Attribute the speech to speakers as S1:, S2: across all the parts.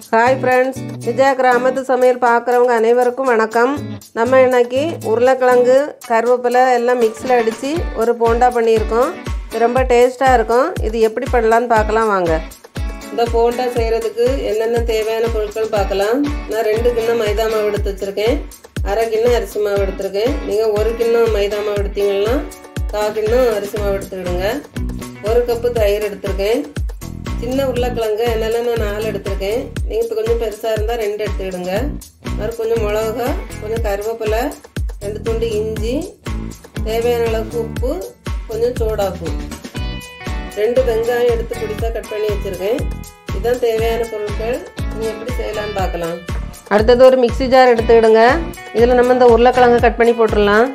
S1: hi friends Vijaya கிராமத்து சமையல் பார்க்குறவங்க அனைவருக்கும் வணக்கம் நம்ம இன்னைக்கு உருளைக்கிழங்கு கருவேப்பிலை எல்லாம் மிக்ஸில் அடித்து ஒரு போண்டா பண்ணியிருக்கோம் இது ரொம்ப டேஸ்ட்டாக இருக்கும் இது எப்படி பண்ணலான்னு பார்க்கலாம் வாங்க இந்த போண்டா செய்கிறதுக்கு என்னென்ன தேவையான பொருட்கள் பார்க்கலாம் நான் ரெண்டு கிண்ணம் மைதா மாவு எடுத்து வச்சுருக்கேன் அரை கிண்ணம் அரிசி மாவு எடுத்திருக்கேன் நீங்கள் ஒரு கிண்ணம் மைதா மாவு எடுத்தீங்கன்னா கால் கிண்ணம் அரிசி மாவு எடுத்துக்கிடுங்க ஒரு கப்பு தயிர் எடுத்திருக்கேன் சின்ன உருளைக்கிழங்கு என்னெல்லாம் நான் நாலு எடுத்திருக்கேன் நீங்கள் இப்போ கொஞ்சம் பெருசாக இருந்தால் ரெண்டு எடுத்துக்கிடுங்க அது கொஞ்சம் மிளகா கொஞ்சம் கருவேப்பிலை ரெண்டு துண்டு இஞ்சி தேவையான அளவுக்கு உப்பு கொஞ்சம் சோடாப்பு ரெண்டு வெங்காயம் எடுத்து பிடிச்சா கட் பண்ணி வச்சுருக்கேன் இதுதான் தேவையான பொருட்கள் நீங்கள் எப்படி செய்யலாம்னு பார்க்கலாம் அடுத்தது ஒரு மிக்ஸி ஜார் எடுத்துக்கிடுங்க இதில் நம்ம இந்த உருளைக்கிழங்கு கட் பண்ணி போட்டுடலாம்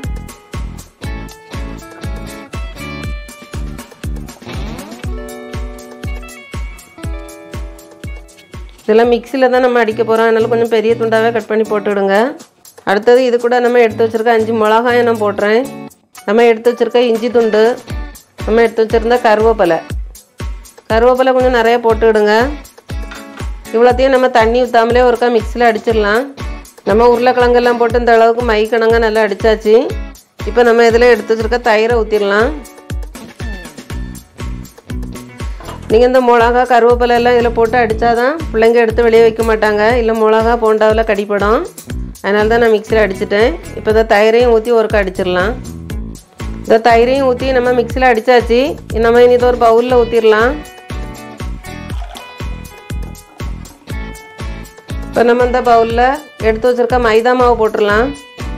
S1: இதெல்லாம் மிக்சியில் தான் நம்ம அடிக்க போகிறோம் அதனால கொஞ்சம் பெரிய துண்டாகவே கட் பண்ணி போட்டுவிடுங்க அடுத்தது இது கூட நம்ம எடுத்து வச்சுருக்க அஞ்சு மிளகாயை நான் போடுறேன் நம்ம எடுத்து வச்சுருக்க இஞ்சி துண்டு நம்ம எடுத்து வச்சுருந்த கருவேப்பிலை கருவேப்பிலை கொஞ்சம் நிறைய போட்டுவிடுங்க இவ்வளோத்தையும் நம்ம தண்ணி ஊற்றாமலே ஒருக்கா மிக்சியில் அடிச்சிடலாம் நம்ம உருளைக்கிழங்கெல்லாம் போட்டு இந்த அளவுக்கு மை கணங்க நல்லா அடித்தாச்சு இப்போ நம்ம இதில் எடுத்து வச்சுருக்க தயிரை ஊற்றிடலாம் நீங்கள் இந்த மிளகா கருவேப்பிலை எல்லாம் இதில் போட்டு அடித்தா தான் பிள்ளைங்க எடுத்து வெளியே வைக்க மாட்டாங்க இல்லை மிளகா போண்டாவில் கடிப்படும் அதனால தான் நான் மிக்சியில் அடிச்சிட்டேன் இப்போ இந்த தயிரையும் ஊற்றி ஒருக்கா அடிச்சிடலாம் இந்த தயிரையும் ஊற்றி நம்ம மிக்சியில் அடித்தாச்சு நம்ம இனி இதை ஒரு பவுலில் ஊற்றிடலாம் இப்போ நம்ம இந்த பவுலில் எடுத்து வச்சுருக்க மைதா மாவு போட்டுடலாம்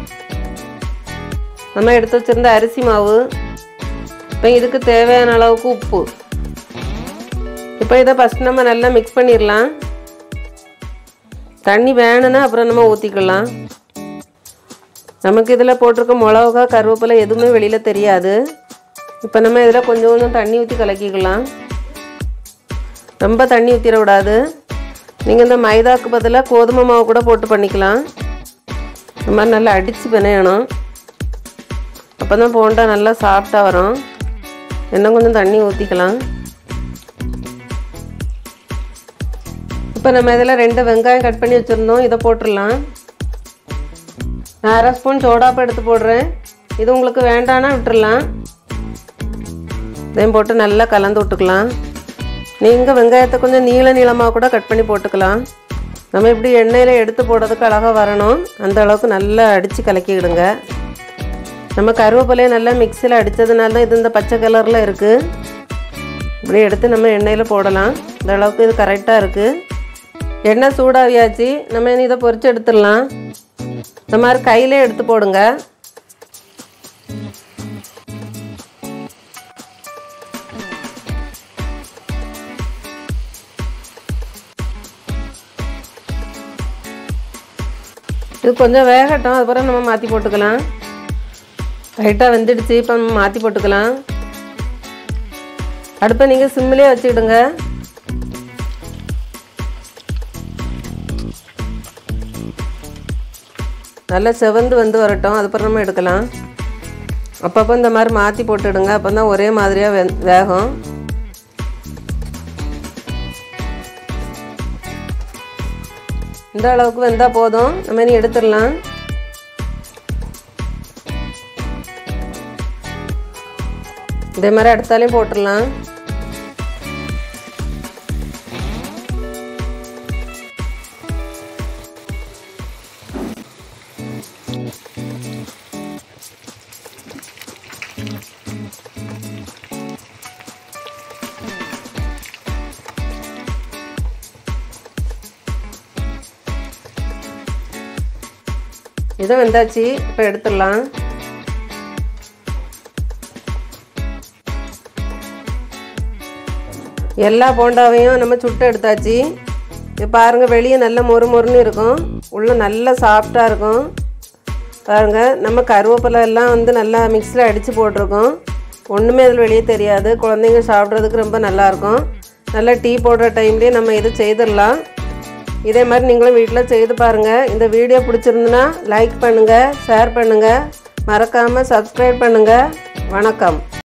S1: நம்ம எடுத்து வச்சுருந்த அரிசி மாவு இப்போ இதுக்கு தேவையான அளவுக்கு உப்பு இப்போ இதை ஃபஸ்ட் நம்ம நல்லா மிக்ஸ் பண்ணிடலாம் தண்ணி வேணும்னா அப்புறம் நம்ம ஊற்றிக்கலாம் நமக்கு இதில் போட்டிருக்க மிளகா கருவேப்பிலை எதுவுமே வெளியில் தெரியாது இப்போ நம்ம இதில் கொஞ்சம் கொஞ்சம் தண்ணி ஊற்றி கலக்கிக்கலாம் ரொம்ப தண்ணி ஊற்றிட விடாது நீங்கள் இந்த மைதாக்கு பதிலாக கோதுமை மாவு கூட போட்டு பண்ணிக்கலாம் இந்த மாதிரி நல்லா அடித்து பிணையணும் அப்போ தான் போண்டா நல்லா சாஃப்டாக வரும் இன்னும் கொஞ்சம் தண்ணி ஊற்றிக்கலாம் இப்போ நம்ம இதில் ரெண்டு வெங்காயம் கட் பண்ணி வச்சுருந்தோம் இதை போட்டுடலாம் நான் அரை ஸ்பூன் சோடாப்பு எடுத்து போடுறேன் இது உங்களுக்கு வேண்டானா விட்டுடலாம் இதையும் போட்டு நல்லா கலந்து விட்டுக்கலாம் நீங்கள் வெங்காயத்தை கொஞ்சம் நீள நீளமாக கூட கட் பண்ணி போட்டுக்கலாம் நம்ம இப்படி எண்ணெயில் எடுத்து போடுறதுக்கு அழகாக வரணும் அந்த அளவுக்கு நல்லா அடித்து கலக்கிக்கிடுங்க நம்ம கருவேப்பிலையை நல்லா மிக்சியில் அடித்ததுனால தான் இது இந்த பச்சை கலரில் இருக்குது இப்படி எடுத்து நம்ம எண்ணெயில் போடலாம் இந்த அளவுக்கு இது கரெக்டாக இருக்குது எண்ணெய் சூடாவியாச்சு நம்ம இனி இதை பொரிச்சு எடுத்துடலாம் இந்த மாதிரி கையிலே எடுத்து போடுங்க இது கொஞ்சம் வேகட்டும் அதுக்கப்புறம் நம்ம மாற்றி போட்டுக்கலாம் லைட்டாக வெந்துடுச்சு இப்போ நம்ம மாற்றி போட்டுக்கலாம் அடுப்பை நீங்கள் சிம்மிலே வச்சுக்கிடுங்க நல்லா செவந்து வந்து வரட்டும் அதுக்கப்புறம் நம்ம எடுக்கலாம் அப்பப்போ இந்த மாதிரி மாற்றி போட்டுடுங்க அப்போ தான் ஒரே மாதிரியாக வே வேகும் இந்த அளவுக்கு வெந்தால் போதும் நம்ம இனி எடுத்துடலாம் இதே மாதிரி அடுத்தாலையும் போட்டுடலாம் இது வெந்தாச்சு இப்போ எடுத்துடலாம் எல்லா போண்டாவையும் நம்ம சுட்டு எடுத்தாச்சு இது பாருங்கள் வெளியே நல்ல மொறு மொறுன்னு இருக்கும் உள்ளே நல்லா சாஃப்டாக இருக்கும் பாருங்கள் நம்ம கருவேப்பிலை எல்லாம் வந்து நல்லா மிக்ஸில் அடித்து போட்டிருக்கோம் ஒன்றுமே அதில் வெளியே தெரியாது குழந்தைங்க சாப்பிட்றதுக்கு ரொம்ப நல்லாயிருக்கும் நல்லா டீ போடுற டைம்லேயே நம்ம இது செய்திடலாம் இதே மாதிரி நீங்களும் வீட்டில் செய்து பாருங்கள் இந்த வீடியோ பிடிச்சிருந்துன்னா லைக் பண்ணுங்கள் ஷேர் பண்ணுங்கள் மறக்காமல் சப்ஸ்கிரைப் பண்ணுங்கள் வணக்கம்